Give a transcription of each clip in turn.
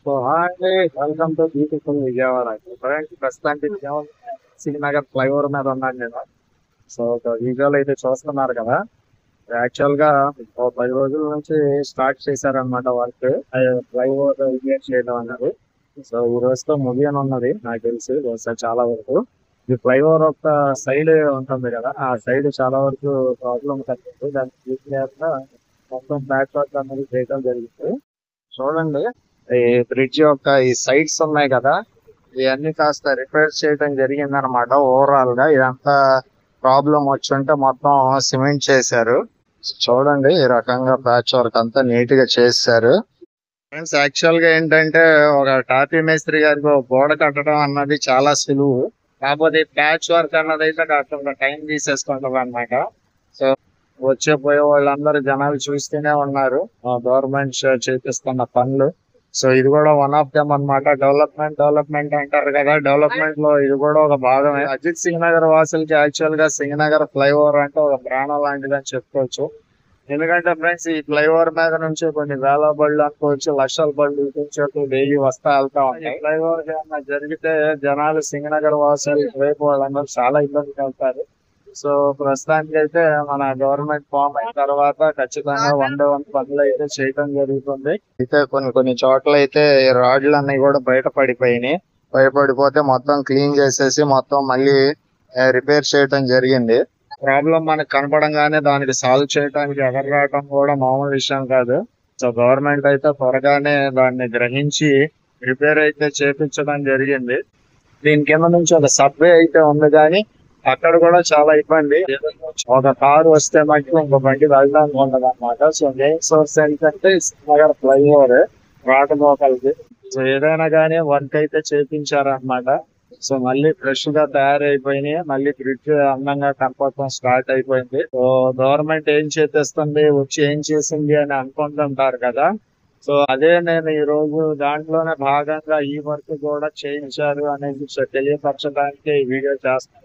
So hi welcome to beautiful Vijayawada friends ప్రస్తుతానికి Vijayawada Srinagar flyover మీద ఉన్నాను నేను సో విజువల్ అయితే చూస్తున్నారు కదా యాక్చువల్ గా ఒక పది రోజుల నుంచి స్టార్ట్ చేశారనమాట వర్క్ ఫ్లైఓవర్ రిపేర్ చేయడం అన్నది సో ఈ రోజుతో ముగియని ఉన్నది నాకు తెలిసి బహుశా చాలా వరకు ఈ ఫ్లైఓవర్ ఒక సైడ్ ఉంటుంది కదా ఆ సైడ్ చాలా వరకు ప్రాబ్లం కలిగింది దాన్ని తీసినాక మొత్తం బ్యాక్ వర్క్ అనేది చేయడం జరిగింది చూడండి ఈ బ్రిడ్జ్ యొక్క ఈ సైడ్స్ ఉన్నాయి కదా ఇవన్నీ కాస్త రిపేర్ చేయడం జరిగింది అనమాట ఓవరాల్ గా ఇదంతా ప్రాబ్లం వచ్చుంటే మొత్తం సిమెంట్ చేశారు చూడండి ఈ రకంగా ప్యాచ్ వర్క్ అంతా నీట్ గా చేశారు ఫ్రెండ్స్ యాక్చువల్ గా ఏంటంటే ఒక టాపీ మేస్త్రి గారికి ఒక గోడ కట్టడం అన్నది చాలా సులువు కాకపోతే ప్యాచ్ వర్క్ అన్నది అయితే కాస్త టైం తీసేసుకుంటారు అనమాట సో వచ్చే పోయే వాళ్ళందరూ జనాలు చూస్తూనే ఉన్నారు గవర్నమెంట్ చేపిస్తున్న పనులు సో ఇది కూడా వన్ ఆఫ్ దెమ్ అన్నమాట డెవలప్మెంట్ డెవలప్మెంట్ అంటారు కదా డెవలప్మెంట్ లో ఇది కూడా ఒక భాగమే అజిత్ సింగ్ నగర్ వాసులకి యాక్చువల్ గా సింగ్ నగర్ ఫ్లైఓవర్ అంటే ఒక ప్రాణం లాంటిది అని చెప్పుకోవచ్చు ఎందుకంటే ఫ్రెండ్స్ ఈ ఫ్లైఓవర్ మీద నుంచి కొన్ని వేల బళ్ళు అనుకోవచ్చు లక్షల బళ్ళు ఇటు నుంచి అటు డైలీ వస్తా వెళ్తా ఉంటాయి ఫ్లైఓవర్ ఏమన్నా జరిగితే జనాలు సింగ్ నగర్ వాసులు వైపు వాళ్ళందరూ చాలా ఇబ్బంది వెళ్తారు సో ప్రస్తుతానికి అయితే మన గవర్నమెంట్ ఫామ్ అయిన తర్వాత ఖచ్చితంగా వన్ డే వన్ పనులు అయితే చేయడం జరుగుతుంది అయితే కొన్ని కొన్ని చోట్ల అయితే ఈ రాడ్లు అన్ని కూడా బయట పడిపోయినాయి బయటపడిపోతే మొత్తం క్లీన్ చేసేసి మొత్తం మళ్ళీ రిపేర్ చేయడం జరిగింది ప్రాబ్లం మనకు కనపడంగానే దానికి సాల్వ్ చేయడానికి ఎవరు రావడం కూడా మామూలు విషయం కాదు సో గవర్నమెంట్ అయితే త్వరగానే దాన్ని గ్రహించి రిపేర్ అయితే చేపించడం జరిగింది దీని కింద నుంచి ఒక సబ్వే అయితే ఉంది కానీ అక్కడ కూడా చాలా ఇబ్బంది ఒక కారు వస్తే మటుకు ఇంకో బండి వెళ్ళడానికి ఉండదు అనమాట సో మెయిన్ సోర్స్ ఏంటంటే నగర్ ఫ్లైఓవర్ రాటమోకల్కి సో ఏదైనా కానీ వర్క్ అయితే చేపించారనమాట సో మళ్ళీ ఫ్రెష్ గా తయారైపోయినాయి మళ్ళీ బ్రిడ్జ్ అందంగా కనపడటం స్టార్ట్ అయిపోయింది సో గవర్నమెంట్ ఏం చేసేస్తుంది వచ్చి ఏం చేసింది అని అనుకుంటుంటారు కదా సో అదే నేను ఈ రోజు దాంట్లోనే భాగంగా ఈ వర్క్ కూడా చేయించారు అనేది తెలియపరచడానికి ఈ వీడియో చేస్తున్నాను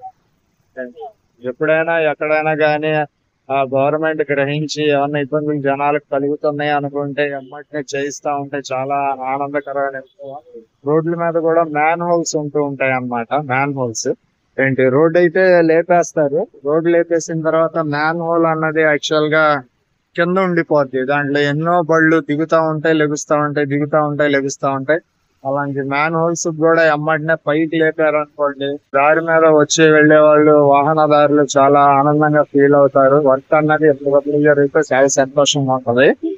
ఎప్పుడైనా ఎక్కడైనా కానీ ఆ గవర్నమెంట్ గ్రహించి ఏమన్నా ఇబ్బందులు జనాలకు కలుగుతున్నాయి అనుకుంటే ఎమ్మటినే చేయిస్తా ఉంటే చాలా ఆనందకరమైన విషయం. రోడ్ల మీద కూడా మ్యాన్ హోల్స్ ఉంటూ ఉంటాయి అన్నమాట మ్యాన్ హోల్స్ ఏంటి రోడ్ అయితే లేపేస్తారు రోడ్ లేపేసిన తర్వాత మ్యాన్ హోల్ అన్నది యాక్చువల్ గా కింద ఉండిపోద్ది దాంట్లో ఎన్నో బళ్ళు దిగుతా ఉంటాయి లెగుస్తా ఉంటాయి దిగుతా ఉంటాయి లెగుస్తా ఉంటాయి అలాంటి మ్యాన్ హోల్స్ కూడా ఎమ్మటినే పైకి లేపారు అనుకోండి దారి మీద వచ్చి వెళ్లే వాళ్ళు వాహనదారులు చాలా ఆనందంగా ఫీల్ అవుతారు వర్క్ అన్నది ఎప్పటికప్పుడు జరిగితే చాలా సంతోషంగా ఉంటది